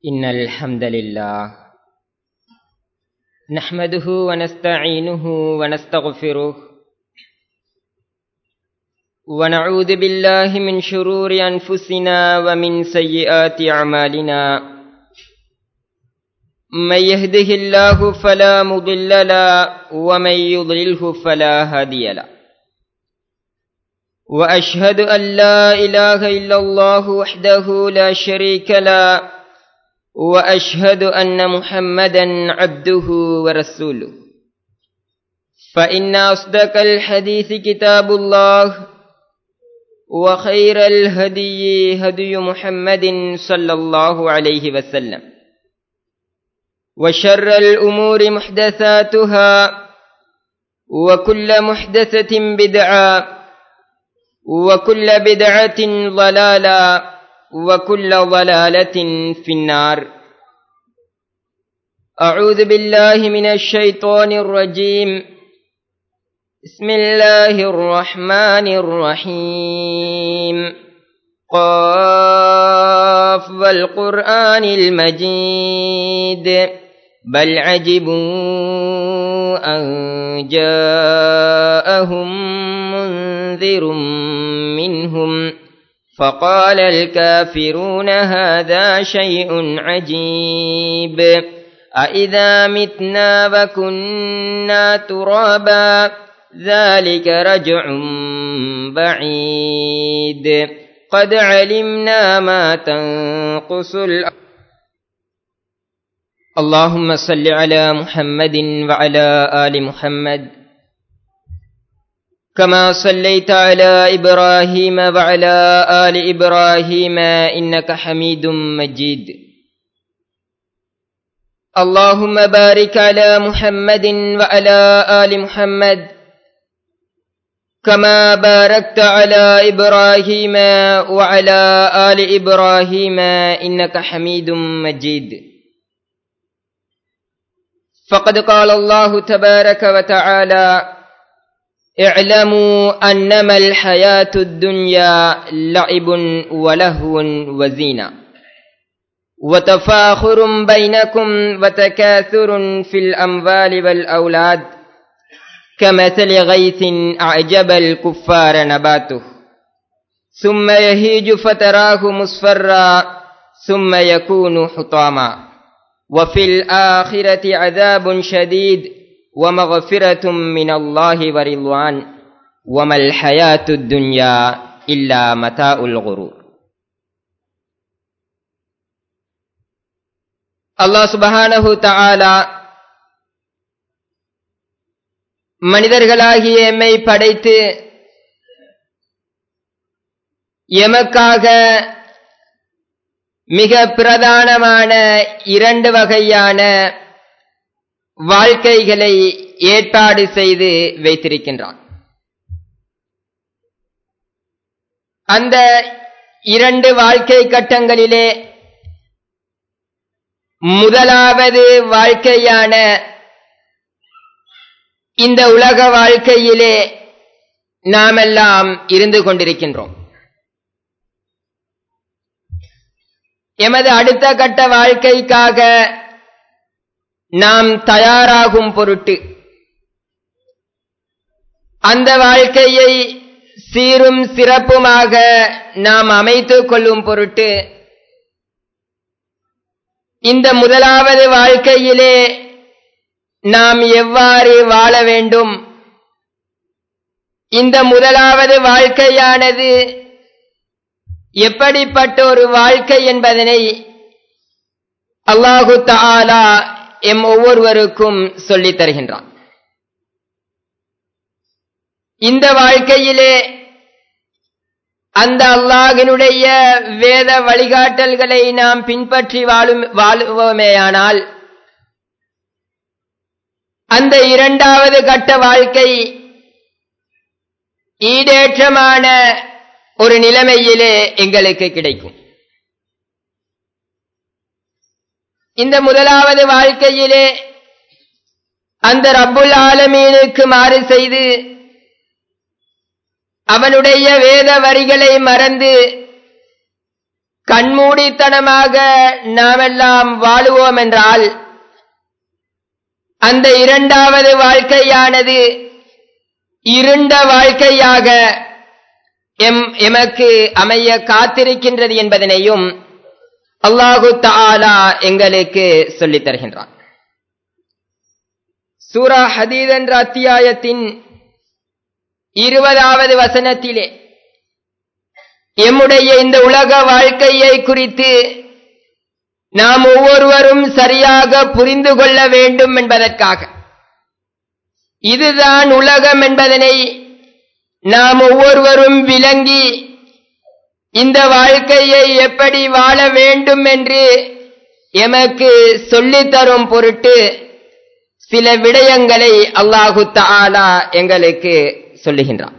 إن الحمد لله نحمده ونستعينه ونستغفره ونعوذ بالله من شرور أنفسنا ومن سيئات أعمالنا من يهده الله فلا مضل له ومن يضلله فلا هادي له وأشهد أن لا إله إلا الله وحده لا شريك له وأشهد أن محمدا عبده ورسوله فإن أصدق الحديث كتاب الله وخير الهدي هدي محمد صلى الله عليه وسلم وشر الأمور محدثاتها وكل محدثة بدعة وكل بدعة ضلالة وكل ضلالة في النار أعوذ بالله من الشيطان الرجيم بسم الله الرحمن الرحيم قاف والقرآن المجيد بل عجبوا أن جاءهم منذر منهم فقال الكافرون هذا شيء عجيب أإذا متنا وكنا ترابا ذلك رجع بعيد قد علمنا ما تنقص الأرض اللهم صل على محمد وعلى آل محمد كما صليت على إبراهيم وعلى آل إبراهيم إنك حميد مجيد اللهم بارك على محمد وعلى آل محمد كما باركت على إبراهيم وعلى آل إبراهيم إنك حميد مجيد فقد قال الله تبارك وتعالى اعلموا أنما الحياة الدنيا لعب ولهو وزينة وتفاخر بينكم وتكاثر في الأموال والأولاد كمثل غيث أعجب الكفار نباته ثم يهيج فتراه مصفرا ثم يكون حطاما وفي الآخرة عذاب شديد ومغفرة من الله ورضوان وما الحياة الدنيا إلا متاع الغرور அல்லாஹ் சுபஹானஹு தஆலா மனிதர்களாகிய எம்மை படைத்து எமக்காக மிக பிரதானமான இரண்டு வகையான வாழ்க்கைகளை ஏற்பாடு செய்து வைத்திருக்கின்றான் அந்த இரண்டு வாழ்க்கை கட்டங்களிலே முதலாவது வாழ்க்கையான இந்த உலக வாழ்க்கையிலே நாமெல்லாம் இருந்து கொண்டிருக்கின்றோம் எமது அடுத்த கட்ட வாழ்க்கைக்காக நாம் தயாராகும் பொருட்டு அந்த வாழ்க்கையை சீரும் சிறப்புமாக நாம் அமைத்துக் கொள்ளும் பொருட்டு இந்த முதலாவது வாழ்க்கையிலே நாம் எவ்வாறு வாழ வேண்டும் இந்த முதலாவது வாழ்க்கையானது எப்படிப்பட்ட ஒரு வாழ்க்கை என்பதனை அல்லாஹு தாலா எம் ஒவ்வொருவருக்கும் சொல்லித் தருகின்றான் இந்த வாழ்க்கையிலே அந்த அல்லாஹினுடைய வேத வழிகாட்டல்களை நாம் பின்பற்றி வாழும் வாழுவோமேயானால் அந்த இரண்டாவது கட்ட வாழ்க்கை ஈடேற்றமான ஒரு நிலைமையிலே எங்களுக்கு கிடைக்கும் இந்த முதலாவது வாழ்க்கையிலே அந்த ரப்புல் ஆலமீனுக்கு மாறு செய்து அவனுடைய வேத வரிகளை மறந்து கண்மூடித்தனமாக நாமெல்லாம் வாழுவோம் என்றால் அந்த இரண்டாவது வாழ்க்கையானது இருண்ட வாழ்க்கையாக எம் எமக்கு அமைய காத்திருக்கின்றது என்பதனையும் அல்லாஹு தாலா எங்களுக்கு சொல்லித் தருகின்றான் சூரா ஹதீத் என்ற அத்தியாயத்தின் இருபதாவது வசனத்திலே எம்முடைய இந்த உலக வாழ்க்கையை குறித்து நாம் ஒவ்வொருவரும் சரியாக புரிந்து கொள்ள வேண்டும் என்பதற்காக இதுதான் உலகம் என்பதனை நாம் ஒவ்வொருவரும் விளங்கி இந்த வாழ்க்கையை எப்படி வாழ வேண்டும் என்று எமக்கு சொல்லித் தரும் பொருட்டு சில விடயங்களை அல்லாஹு தாலா எங்களுக்கு சொல்லுகின்றான்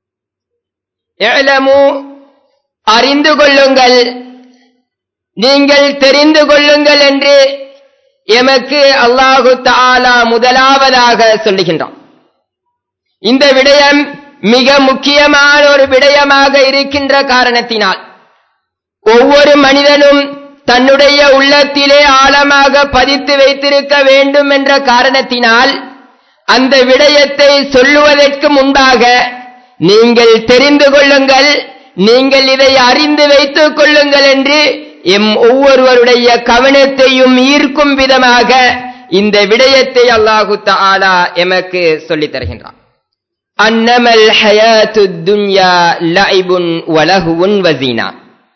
ஏலமு அறிந்து கொள்ளுங்கள் நீங்கள் தெரிந்து கொள்ளுங்கள் என்று எமக்கு அல்லாஹு தாலா முதலாவதாக சொல்லுகின்றான் இந்த விடயம் மிக முக்கியமான ஒரு விடயமாக இருக்கின்ற காரணத்தினால் ஒவ்வொரு மனிதனும் தன்னுடைய உள்ளத்திலே ஆழமாக பதித்து வைத்திருக்க வேண்டும் என்ற காரணத்தினால் அந்த விடயத்தை சொல்லுவதற்கு முன்பாக நீங்கள் தெரிந்து கொள்ளுங்கள் நீங்கள் இதை அறிந்து வைத்துக் கொள்ளுங்கள் என்று எம் ஒவ்வொருவருடைய கவனத்தையும் ஈர்க்கும் விதமாக இந்த விடயத்தை அல்லாஹு தாலா எமக்கு சொல்லித் தருகின்றான் அன்னமல் ஹயாத்து துன்யா லைபுன் வலகுவுன் வசீனா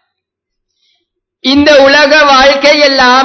இந்த உலக வாழ்க்கையெல்லாம்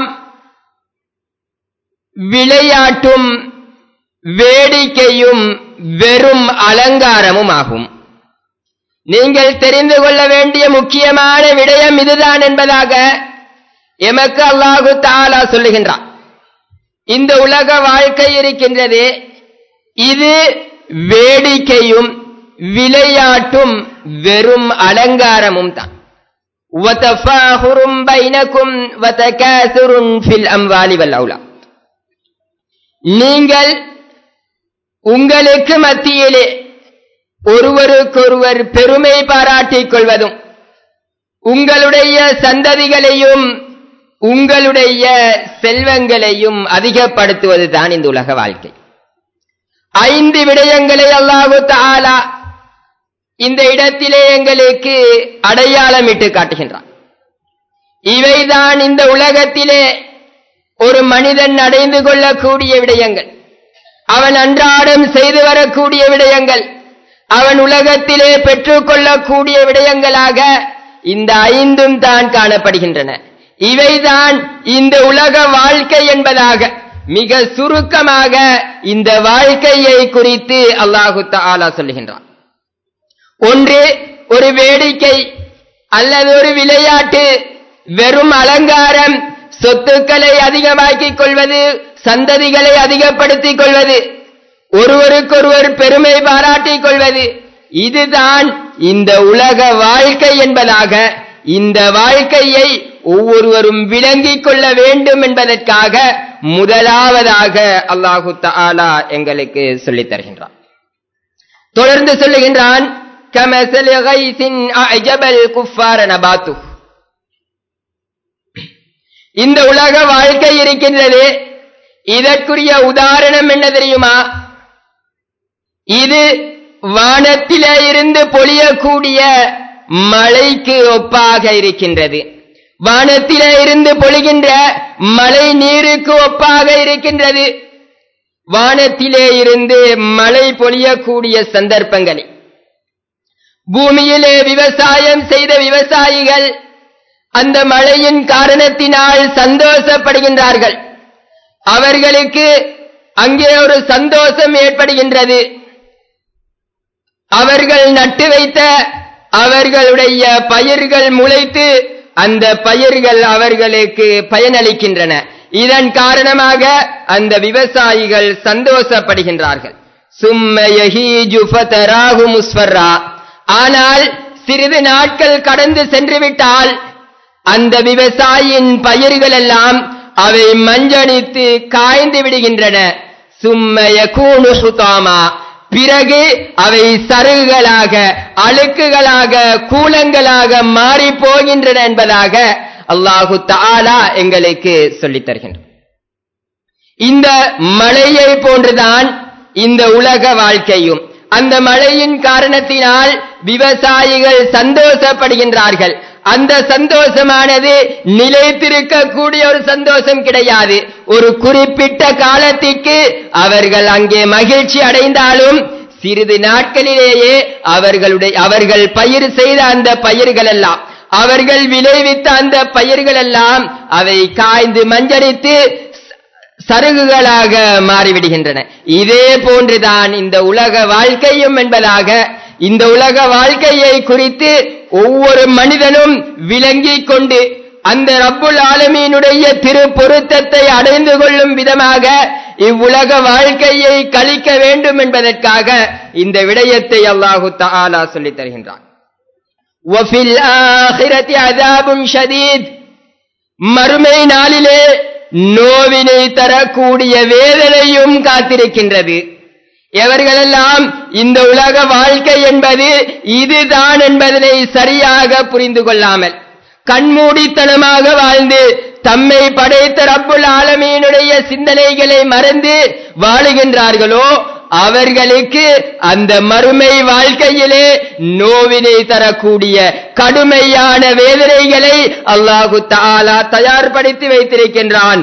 விளையாட்டும் வேடிக்கையும் வெறும் அலங்காரமும் ஆகும் நீங்கள் தெரிந்து கொள்ள வேண்டிய முக்கியமான விடயம் இதுதான் என்பதாக எமக்கு அல்லாஹு தாலா சொல்லுகின்றான் இந்த உலக வாழ்க்கை இருக்கின்றது இது வேடிக்கையும் விளையாட்டும் வெறும் அலங்காரமும் தான் وَتَفَاخُرٌ بَيْنَكُمْ وَتَكَاثُرٌ فِي الْأَمْوَالِ وَالْأَوْلَادِ நீங்கள் உங்களுக்கு மத்தியிலே ஒருவருக்கொருவர் பெருமை பாராட்டிக் கொள்வதும் உங்களுடைய சந்ததிகளையும் உங்களுடைய செல்வங்களையும் அதிகப்படுத்துவது தான் இந்த உலக வாழ்க்கை ஐந்து விடயங்களை அல்லாஹு தாலா இந்த இடத்திலே எங்களுக்கு அடையாளமிட்டு காட்டுகின்றான் இவைதான் இந்த உலகத்திலே ஒரு மனிதன் அடைந்து கொள்ளக்கூடிய விடயங்கள் அவன் அன்றாடம் செய்து வரக்கூடிய விடயங்கள் அவன் உலகத்திலே பெற்றுக்கொள்ளக்கூடிய விடயங்களாக இந்த ஐந்தும் தான் காணப்படுகின்றன இவைதான் இந்த உலக வாழ்க்கை என்பதாக மிக சுருக்கமாக இந்த வாழ்க்கையை குறித்து அல்லாஹு தாலா சொல்லுகின்றான் ஒன்று ஒரு வேடிக்கை அல்லது ஒரு விளையாட்டு வெறும் அலங்காரம் சொத்துக்களை அதிகமாக்கிக் கொள்வது சந்ததிகளை அதிகப்படுத்திக் கொள்வது ஒருவருக்கொருவர் பெருமை பாராட்டிக் கொள்வது இதுதான் இந்த உலக வாழ்க்கை என்பதாக இந்த வாழ்க்கையை ஒவ்வொருவரும் விளங்கிக் கொள்ள வேண்டும் என்பதற்காக முதலாவதாக அல்லாஹு தாலா எங்களுக்கு சொல்லித் தருகின்றான் தொடர்ந்து சொல்லுகின்றான் كمثل غيث أعجب الكفار نباته இந்த உலக வாழ்க்கை இருக்கின்றது இதற்குரிய உதாரணம் என்ன தெரியுமா இது வானத்திலே இருந்து பொழியக்கூடிய மழைக்கு ஒப்பாக இருக்கின்றது வானத்திலே இருந்து பொழிகின்ற மழை நீருக்கு ஒப்பாக இருக்கின்றது வானத்திலே இருந்து மழை பொழியக்கூடிய சந்தர்ப்பங்களில் பூமியிலே விவசாயம் செய்த விவசாயிகள் அந்த மழையின் காரணத்தினால் சந்தோஷப்படுகின்றார்கள் அவர்களுக்கு அங்கே ஒரு சந்தோஷம் ஏற்படுகின்றது அவர்கள் நட்டு வைத்த அவர்களுடைய பயிர்கள் முளைத்து அந்த பயிர்கள் அவர்களுக்கு பயனளிக்கின்றன இதன் காரணமாக அந்த விவசாயிகள் சந்தோஷப்படுகின்றார்கள் சும்மயஹீஜு ஃபதராஹு முஸ்வர்ரா ஆனால் சிறிது நாட்கள் கடந்து சென்று விட்டால் அந்த விவசாயியின் பயிர்கள் எல்லாம் அவை மஞ்சணித்து காய்ந்து விடுகின்றன சும்மய கூணு சுதாமா பிறகு அவை சருகுகளாக அழுக்குகளாக கூலங்களாக மாறி போகின்றன என்பதாக அல்லாஹு தாலா எங்களுக்கு சொல்லித் தருகின்றார் இந்த மழையை போன்றுதான் இந்த உலக வாழ்க்கையும் அந்த மழையின் காரணத்தினால் விவசாயிகள் சந்தோஷப்படுகின்றார்கள் அந்த சந்தோஷமானது நிலைத்திருக்கக்கூடிய ஒரு சந்தோஷம் கிடையாது ஒரு குறிப்பிட்ட காலத்திற்கு அவர்கள் அங்கே மகிழ்ச்சி அடைந்தாலும் சிறிது நாட்களிலேயே அவர்களுடைய அவர்கள் பயிர் செய்த அந்த பயிர்கள் எல்லாம் அவர்கள் விளைவித்த அந்த பயிர்கள் எல்லாம் அவை காய்ந்து மஞ்சரித்து சருகுகளாக மாறிவிடுகின்றன இதே போன்றுதான் இந்த உலக வாழ்க்கையும் என்பதாக இந்த உலக வாழ்க்கையை குறித்து ஒவ்வொரு மனிதனும் விளங்கிக் கொண்டு அந்த ரப்புல் ஆலமீனுடைய திரு பொருத்தத்தை அடைந்து கொள்ளும் விதமாக இவ்வுலக வாழ்க்கையை கழிக்க வேண்டும் என்பதற்காக இந்த விடயத்தை அல்லாஹு தஆலா சொல்லித் தருகின்றான் وَفِي الْآخِرَةِ عَذَابٌ شَدِيدٌ மறுமை நாளிலே நோவினை தரக்கூடிய வேதனையும் காத்திருக்கின்றது எவர்களெல்லாம் இந்த உலக வாழ்க்கை என்பது இதுதான் என்பதனை சரியாக புரிந்து கொள்ளாமல் கண்மூடித்தனமாக வாழ்ந்து தம்மை படைத்த ரப்புல் ஆலமீனுடைய சிந்தனைகளை மறந்து வாழுகின்றார்களோ அவர்களுக்கு அந்த மறுமை வாழ்க்கையிலே நோவினை தரக்கூடிய கடுமையான வேதனைகளை அல்லாஹு தாலா தயார்படுத்தி வைத்திருக்கின்றான்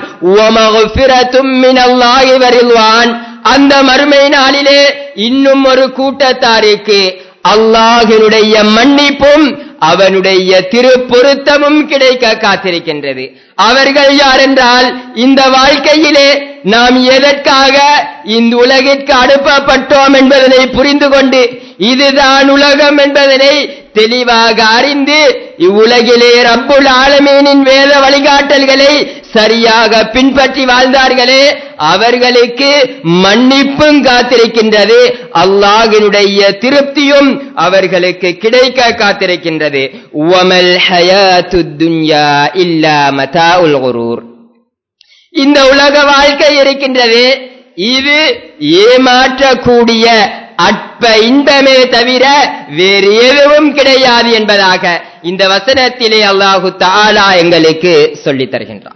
அந்த மறுமை நாளிலே இன்னும் ஒரு கூட்டத்தாருக்கு அல்லாஹினுடைய மன்னிப்பும் அவனுடைய திருப்பொருத்தமும் கிடைக்க காத்திருக்கின்றது அவர்கள் யாரென்றால் இந்த வாழ்க்கையிலே நாம் எதற்காக இந்த உலகிற்கு அனுப்பப்பட்டோம் என்பதனை புரிந்து கொண்டு இதுதான் உலகம் என்பதனை தெளிவாக அறிந்து இவ்வுலகிலே ரப்புல் ஆலமீனின் வேத வழிகாட்டல்களை சரியாக பின்பற்றி வாழ்ந்தார்களே அவர்களுக்கு மன்னிப்பும் காத்திருக்கின்றது அல்லாஹினுடைய திருப்தியும் அவர்களுக்கு கிடைக்க காத்திருக்கின்றது உவமல் ஹயாத்து துன்யா இல்லா மதாஉல் குரூர் இந்த உலக வாழ்க்கை இருக்கின்றது இது ஏமாற்றக்கூடிய அற்ப இன்பமே தவிர வேறு எதுவும் கிடையாது என்பதாக இந்த வசனத்திலே அல்லாஹு தாலா எங்களுக்கு சொல்லித் தருகின்றான்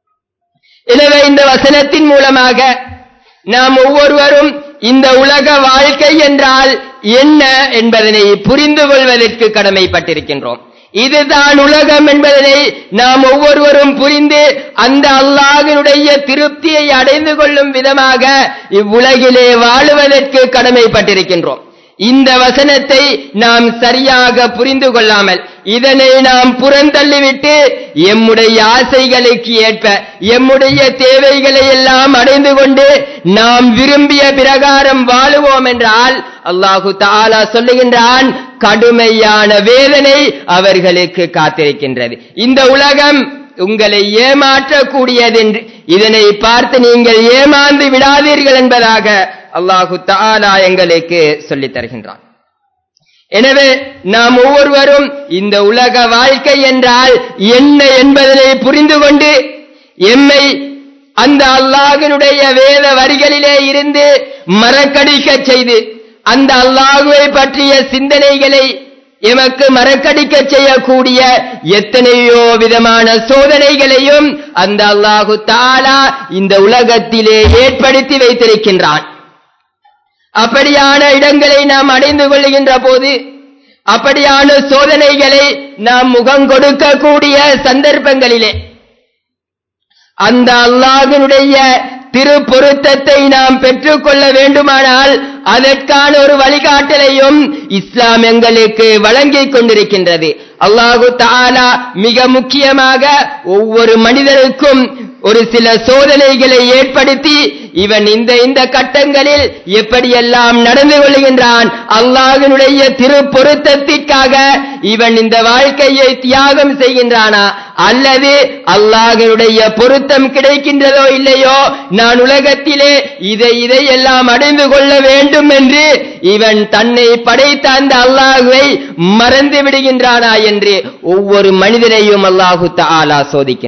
எனவே இந்த வசனத்தின் மூலமாக நாம் ஒவ்வொருவரும் இந்த உலக வாழ்க்கை என்றால் என்ன என்பதனை புரிந்து கொள்வதற்கு கடமைப்பட்டிருக்கின்றோம் இதுதான் உலகம் என்பதனை நாம் ஒவ்வொருவரும் புரிந்து அந்த அல்லாஹினுடைய திருப்தியை அடைந்து கொள்ளும் விதமாக இவ்வுலகிலே வாழுவதற்கு கடமைப்பட்டிருக்கின்றோம் இந்த வசனத்தை நாம் சரியாக புரிந்து கொள்ளாமல் இதனை நாம் புறந்தள்ளிவிட்டு எம்முடைய ஆசைகளுக்கு ஏற்ப எம்முடைய தேவைகளை எல்லாம் அடைந்து கொண்டு நாம் விரும்பிய பிரகாரம் வாழுவோம் என்றால் அல்லாஹு தாலா சொல்லுகின்றான் கடுமையான வேதனை அவர்களுக்கு காத்திருக்கின்றது இந்த உலகம் உங்களை ஏமாற்றக்கூடியது என்று இதனை பார்த்து நீங்கள் ஏமாந்து விடாதீர்கள் என்பதாக அல்லாஹு தாலா எங்களுக்கு சொல்லித் தருகின்றான் எனவே நாம் ஒவ்வொருவரும் இந்த உலக வாழ்க்கை என்றால் என்ன என்பதனை புரிந்து கொண்டு எம்மை அந்த அல்லாஹினுடைய வேத வரிகளிலே இருந்து மறக்கடிக்க செய்து அந்த அல்லாஹுவை பற்றிய சிந்தனைகளை எமக்கு மறக்கடிக்க செய்யக்கூடிய எத்தனையோ விதமான சோதனைகளையும் அந்த அல்லாஹு தாலா இந்த உலகத்திலே ஏற்படுத்தி வைத்திருக்கின்றான் அப்படியான இடங்களை நாம் அடைந்து கொள்கின்ற போது அப்படியான சோதனைகளை நாம் முகம் கொடுக்கக்கூடிய சந்தர்ப்பங்களிலே அந்த அல்லாஹினுடைய திரு பொருத்தத்தை நாம் பெற்றுக்கொள்ள வேண்டுமானால் அதற்கான ஒரு வழிகாட்டலையும் இஸ்லாம் எங்களுக்கு வழங்கிக் கொண்டிருக்கின்றது அல்லாஹு தாலா மிக முக்கியமாக ஒவ்வொரு மனிதருக்கும் ஒரு சில சோதனைகளை ஏற்படுத்தி இவன் இந்த இந்த கட்டங்களில் எப்படியெல்லாம் நடந்து கொள்கின்றான் அல்லாஹினுடைய திரு பொருத்தத்திற்காக இவன் இந்த வாழ்க்கையை தியாகம் செய்கின்றானா அல்லது அல்லாஹினுடைய பொருத்தம் கிடைக்கின்றதோ இல்லையோ நான் உலகத்திலே இதை இதை எல்லாம் அடைந்து கொள்ள வேண்டும் என்று இவன் தன்னை படைத்த அந்த அல்லாஹுவை மறந்து விடுகின்றானா என்று ஒவ்வொரு மனிதனையும் அல்லாஹு தாலா சோதிக்கின்றான்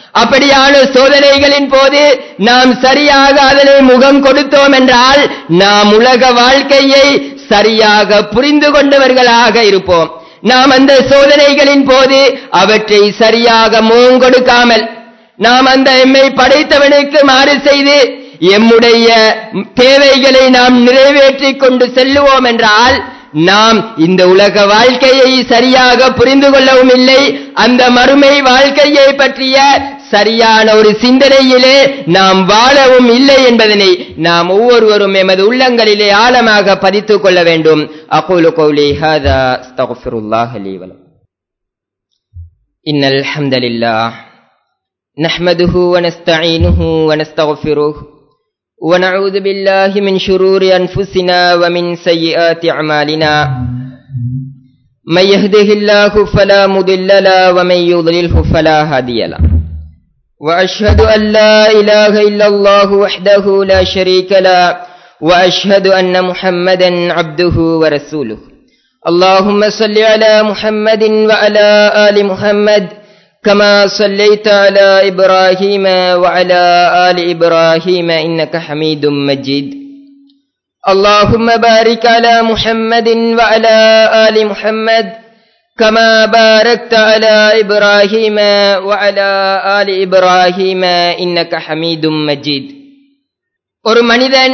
அப்படியான சோதனைகளின் போது நாம் சரியாக அதனை முகம் கொடுத்தோம் என்றால் நாம் உலக வாழ்க்கையை சரியாக புரிந்து கொண்டவர்களாக இருப்போம் நாம் அந்த சோதனைகளின் போது அவற்றை சரியாக முகம் கொடுக்காமல் நாம் அந்த எம்மை படைத்தவனுக்கு மாறு செய்து எம்முடைய தேவைகளை நாம் நிறைவேற்றிக் கொண்டு செல்லுவோம் என்றால் நாம் இந்த உலக வாழ்க்கையை சரியாக புரிந்து கொள்ளவும் இல்லை அந்த மறுமை வாழ்க்கையை பற்றிய சரியான ஒரு சிந்தனையிலே நாம் வாழவும் இல்லை என்பதனை நாம் ஒவ்வொருவரும் எமது உள்ளங்களிலே ஆழமாக பதித்துக் கொள்ள வேண்டும் அகூலு கௌலி ஹாதா அஸ்தக்ஃபிருல்லாஹ் லீ வலக்கும் இன்னல் ஹம்தலில்லாஹ் نحمده ونستعينه ونستغفره ونعوذ بالله من شرور أنفسنا ومن سيئات أعمالنا من يهده الله فلا مضل له ومن يضلله فلا هادي له وأشهد أن لا إله إلا الله وحده لا شريك له وأشهد أن محمدا عبده ورسوله اللهم صل على محمد وعلى آل محمد كما صليت على إبراهيم وعلى آل إبراهيم إنك حميد مجيد اللهم بارك على محمد وعلى آل محمد كما باركت على إبراهيم وعلى آل إبراهيم إنك حميد مجيد ஒரு மனிதன்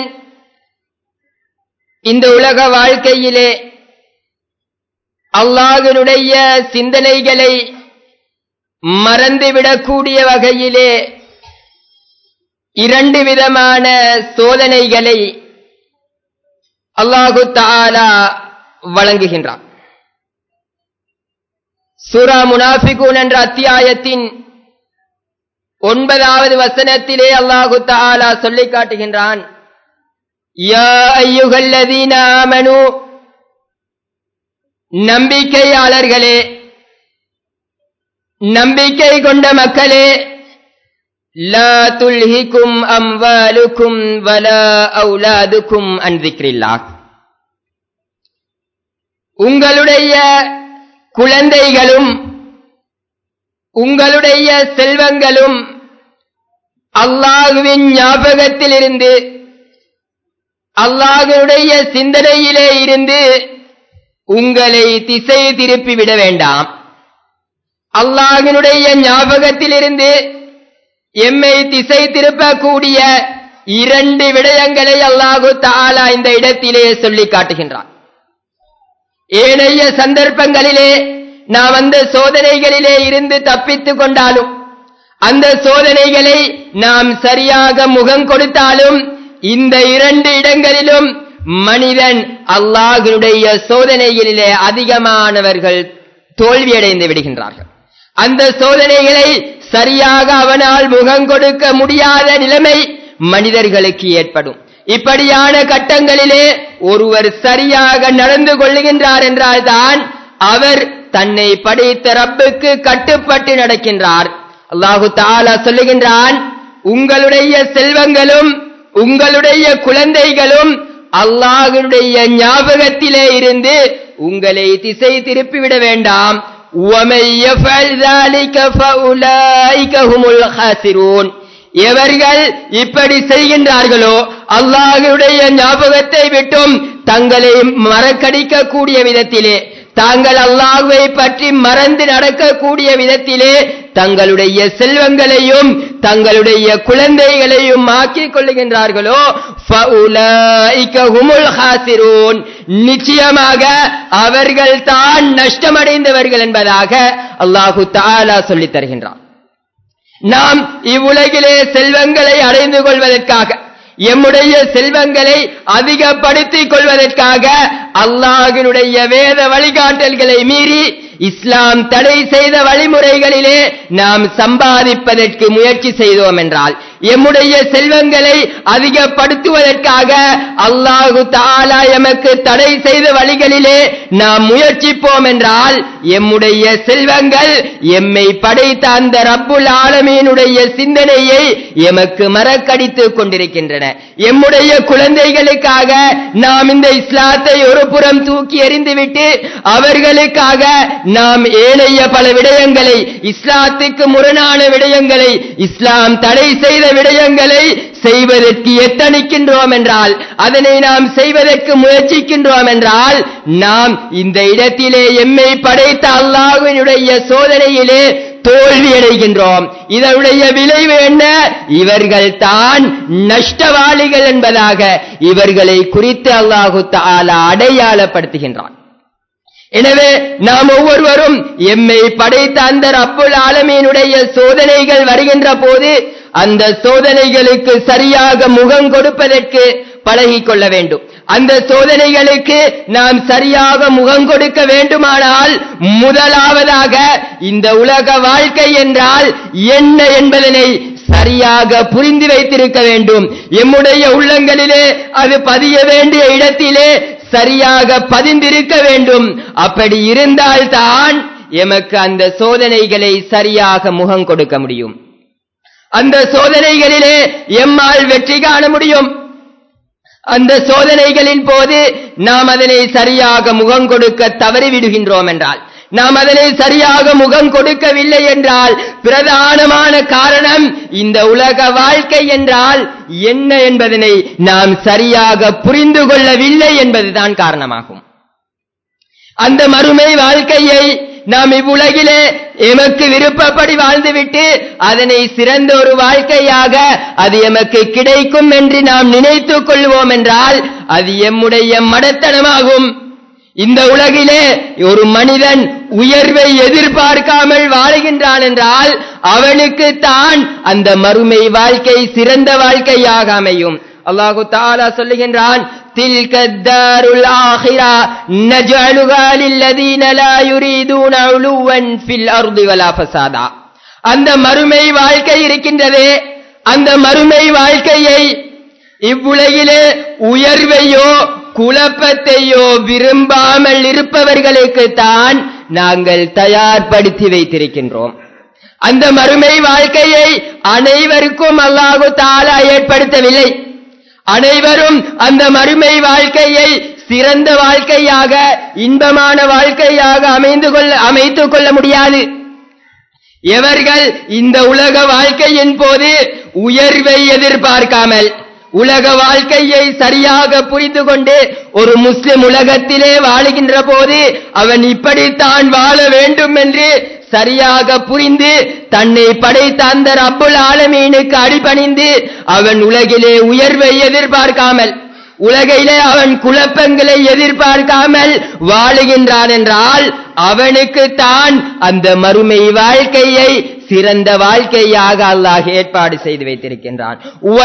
இந்த உலக வாழ்க்கையிலே அல்லாஹினுடைய சிந்தனைகளை மறந்துவிடக்கூடிய வகையிலே இரண்டு விதமான சோதனைகளை அல்லாஹு தாலா வழங்குகின்றான் சூரா முனாஃபிகூன் என்ற அத்தியாயத்தின் ஒன்பதாவது வசனத்திலே அல்லாஹு தாலா சொல்லிக் காட்டுகின்றான் யா ஐயுகல்லதீன ஆமனு நம்பிக்கையாளர்களே நம்பிக்கை கொண்ட மக்களே லா துல்ஹிக்கும் அம்வாலுக்கும் வலா அவுலாதுக்கும் அன்றிக்கில்லா உங்களுடைய குழந்தைகளும் உங்களுடைய செல்வங்களும் அல்லாஹுவின் ஞாபகத்திலிருந்து அல்லாஹுடைய சிந்தனையிலே இருந்து உங்களை திசை திருப்பி விட வேண்டாம் அல்லாஹினுடைய ஞாபகத்திலிருந்து எம்மை திசை திருப்பக்கூடிய இரண்டு விடயங்களை அல்லாஹு தாலா இந்த இடத்திலே சொல்லி காட்டுகின்றான் ஏனைய சந்தர்ப்பங்களிலே நாம் அந்த சோதனைகளிலே இருந்து தப்பித்துக் கொண்டாலும் அந்த சோதனைகளை நாம் சரியாக முகம் கொடுத்தாலும் இந்த இரண்டு இடங்களிலும் மனிதன் அல்லாஹினுடைய சோதனைகளிலே அதிகமானவர்கள் தோல்வியடைந்து விடுகின்றார்கள் அந்த சோதனைகளை சரியாக அவனால் முகம் கொடுக்க முடியாத நிலைமை மனிதர்களுக்கு ஏற்படும் இப்படியான கட்டங்களிலே ஒருவர் சரியாக நடந்து கொள்ளுகின்றார் என்றால்தான் அவர் தன்னை படைத்த ரப்புக்கு கட்டுப்பட்டு நடக்கின்றார் அல்லாஹு தாலா சொல்லுகின்றான் உங்களுடைய செல்வங்களும் உங்களுடைய குழந்தைகளும் அல்லாஹனுடைய ஞாபகத்திலே இருந்து உங்களை திசை திருப்பிவிட வேண்டாம் وَمَن يَفْعَلْ ذَلِكَ فَأُولَئِكَ هُمُ الْخَاسِرُونَ எவர்கள் இப்படி செய்கின்றார்களோ அல்லாஹுடைய ஞாபகத்தை விட்டும் தங்களை மறக்கடிக்க கூடிய விதத்திலே தாங்கள் அல்லாஹுவை பற்றி மறந்து நடக்கக்கூடிய விதத்திலே தங்களுடைய செல்வங்களையும் தங்களுடைய குழந்தைகளையும் ஆக்கிக் கொள்ளுகின்றார்களோ நிச்சயமாக அவர்கள் தான் நஷ்டமடைந்தவர்கள் என்பதாக அல்லாஹு தாலா சொல்லித் தருகின்றார் நாம் இவ்வுலகிலே செல்வங்களை அடைந்து கொள்வதற்காக எம்முடைய செல்வங்களை அதிகப்படுத்திக் கொள்வதற்காக அல்லாஹினுடைய வேத வழிகாட்டல்களை மீறி இஸ்லாம் தடை செய்த வழிமுறைகளிலே நாம் சம்பாதிப்பதற்கு முயற்சி செய்தோம் என்றால் எம்முடைய செல்வங்களை அதிகப்படுத்துவதற்காக அல்லாஹு தாலா எமக்கு தடை செய்த வழிகளிலே நாம் முயற்சிப்போம் என்றால் எம்முடைய செல்வங்கள் எம்மை படைத்த அந்த ரப்புல் ஆலமீனுடைய சிந்தனையை எமக்கு மறக்கடித்துக் கொண்டிருக்கின்றன எம்முடைய குழந்தைகளுக்காக நாம் இந்த இஸ்லாத்தை ஒரு புறம் தூக்கி எறிந்துவிட்டு அவர்களுக்காக நாம் ஏனைய பல விடயங்களை இஸ்லாத்துக்கு முரணான விடயங்களை இஸ்லாம் தடை செய்த விடயங்களை செய்வதற்கு எத்தனிக்கின்றோம் என்றால் அதனை நாம் செய்வதற்கு முயற்சிக்கின்றோம் என்றால் நாம் இந்த இடத்திலே எம்மை படைத்த அல்லாஹ்வினுடைய சோதனையிலே தோல்வி அடைகின்றோம் இதனுடைய விளைவு என்ன இவர்கள் தான் நஷ்டவாளிகள் என்பதாக இவர்களை குறித்து அல்லாஹு தாலா அடையாளப்படுத்துகின்றான் எனவே நாம் ஒவ்வொருவரும் எம்மை படைத்த அந்த ரப்புல் ஆலமீனுடைய சோதனைகள் வருகின்ற போது அந்த சோதனைகளுக்கு சரியாக முகம் கொடுப்பதற்கு பழகிக் கொள்ள வேண்டும் அந்த சோதனைகளுக்கு நாம் சரியாக முகம் கொடுக்க வேண்டுமானால் முதலாவதாக இந்த உலக வாழ்க்கை என்றால் என்ன என்பதனை சரியாக புரிந்து வைத்திருக்க வேண்டும் எம்முடைய உள்ளங்களிலே அது பதிய வேண்டிய இடத்திலே சரியாக பதிந்திருக்க வேண்டும் அப்படி இருந்தால்தான் எமக்கு அந்த சோதனைகளை சரியாக முகம் கொடுக்க முடியும் அந்த சோதனைகளிலே எம்மால் வெற்றி காண முடியும் அந்த சோதனைகளின் போது நாம் அதனை சரியாக முகம் கொடுக்க தவறிவிடுகின்றோம் என்றால் நாம் அதனை சரியாக முகம் கொடுக்கவில்லை என்றால் பிரதானமான காரணம் இந்த உலக வாழ்க்கை என்றால் என்ன என்பதனை நாம் சரியாக புரிந்து கொள்ளவில்லை என்பதுதான் காரணமாகும் அந்த மறுமை வாழ்க்கையை நாம் இவ்வுலகிலே எமக்கு விருப்பப்படி வாழ்ந்துவிட்டு அதனை சிறந்த ஒரு வாழ்க்கையாக அது எமக்கு கிடைக்கும் என்று நாம் நினைத்துக் கொள்வோம் என்றால் அது எம்முடைய மடத்தனமாகும் இந்த உலகிலே ஒரு மனிதன் உயர்வை எதிர்பார்க்காமல் வாழுகின்றான் என்றால் அவனுக்கு தான் அந்த மறுமை வாழ்க்கை சிறந்த வாழ்க்கையாக அமையும் அல்லாஹு தாலா சொல்லுகின்றான் تلك الدار الآخرة نجعلها للذين لا يريدون علوا في الأرض ولا فسادا அந்த மறுமை வாழ்க்கை இருக்கின்றதே அந்த மறுமை வாழ்க்கையை இவ்வுலகிலே உயர்வையோ குழப்பத்தையோ விரும்பாமல் இருப்பவர்களுக்கு தான் நாங்கள் தயார்படுத்தி வைத்திருக்கின்றோம் அந்த மறுமை வாழ்க்கையை அனைவருக்கும் அல்லாஹு தாலா ஏற்படுத்தவில்லை அனைவரும் அந்த மறுமை வாழ்க்கையை சிறந்த வாழ்க்கையாக இன்பமான வாழ்க்கையாக அமைந்து கொள்ள அமைத்துக் கொள்ள முடியாது எவர்கள் இந்த உலக வாழ்க்கையின் போது உயர்வை எதிர்பார்க்காமல் உலக வாழ்க்கையை சரியாக புரிந்து கொண்டு ஒரு முஸ்லிம் உலகத்திலே வாழுகின்ற போது அவன் இப்படித்தான் வாழ வேண்டும் என்று சரியாக புரிந்து தன்னை படைத்த அந்த ரப்புல் ஆலமீனுக்கு அடிபணிந்து அவன் உலகிலே உயர்வை எதிர்பார்க்காமல் உலகிலே அவன் குழப்பங்களை எதிர்பார்க்காமல் வாழுகின்றான் என்றால் அவனுக்கு தான் அந்த மறுமை வாழ்க்கையை சிறந்த வாழ்க்கையாக அல்லாஹ் ஏற்பாடு செய்து வைத்திருக்கின்றான்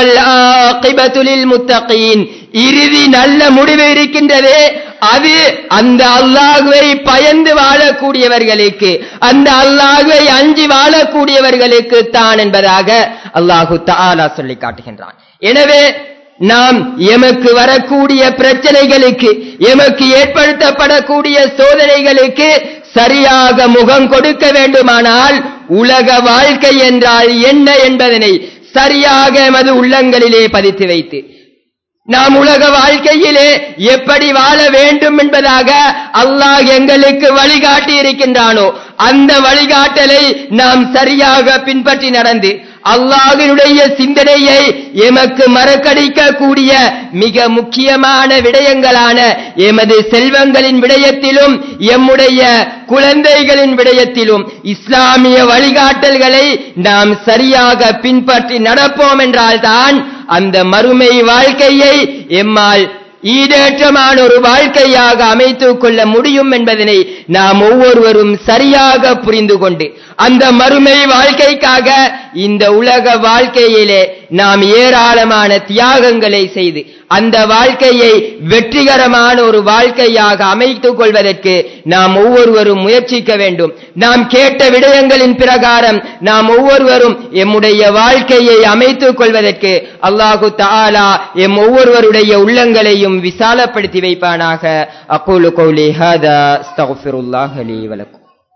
முத்தகீன் இறுதி நல்ல முடிவு இருக்கின்றதே அது அந்த அல்லாஹுவை பயந்து வாழக்கூடியவர்களுக்கு அந்த அல்லாஹுவை அஞ்சி வாழக்கூடியவர்களுக்கு தான் என்பதாக அல்லாஹு தாலா சொல்லி காட்டுகின்றான் எனவே நாம் எமக்கு வரக்கூடிய பிரச்சனைகளுக்கு எமக்கு ஏற்படுத்தப்படக்கூடிய சோதனைகளுக்கு சரியாக முகம் கொடுக்க வேண்டுமானால் உலக வாழ்க்கை என்றால் என்ன என்பதனை சரியாக எமது உள்ளங்களிலே பதித்து வைத்து நாம் உலக வாழ்க்கையிலே எப்படி வாழ வேண்டும் என்பதாக அல்லாஹ் எங்களுக்கு வழிகாட்டி இருக்கின்றானோ அந்த வழிகாட்டலை நாம் சரியாக பின்பற்றி நடந்து அல்லாஹினுடைய சிந்தனையை எமக்கு மறக்கடிக்கக்கூடிய மிக முக்கியமான விடயங்களான எமது செல்வங்களின் விடயத்திலும் எம்முடைய குழந்தைகளின் விடயத்திலும் இஸ்லாமிய வழிகாட்டல்களை நாம் சரியாக பின்பற்றி நடப்போம் என்றால்தான் அந்த மறுமை வாழ்க்கையை எம்மால் ஈடேற்றமான ஒரு வாழ்க்கையாக அமைத்துக் கொள்ள முடியும் என்பதனை நாம் ஒவ்வொருவரும் சரியாக புரிந்து கொண்டு அந்த மறுமை வாழ்க்கைக்காக இந்த உலக வாழ்க்கையிலே நாம் ஏராளமான தியாகங்களை செய்து அந்த வாழ்க்கையை வெற்றிகரமான ஒரு வாழ்க்கையாக அமைத்துக் கொள்வதற்கு நாம் ஒவ்வொருவரும் முயற்சிக்க வேண்டும் நாம் கேட்ட விடயங்களின் பிரகாரம் நாம் ஒவ்வொருவரும் எம்முடைய வாழ்க்கையை அமைத்துக் கொள்வதற்கு அல்லாஹு தஆலா எம் ஒவ்வொருவருடைய உள்ளங்களையும் விசாலப்படுத்தி வைப்பானாக அக்கூலு கௌலி ஹாதா அஸ்தக்ஃபிருல்லாஹ் லீ வலக்கும்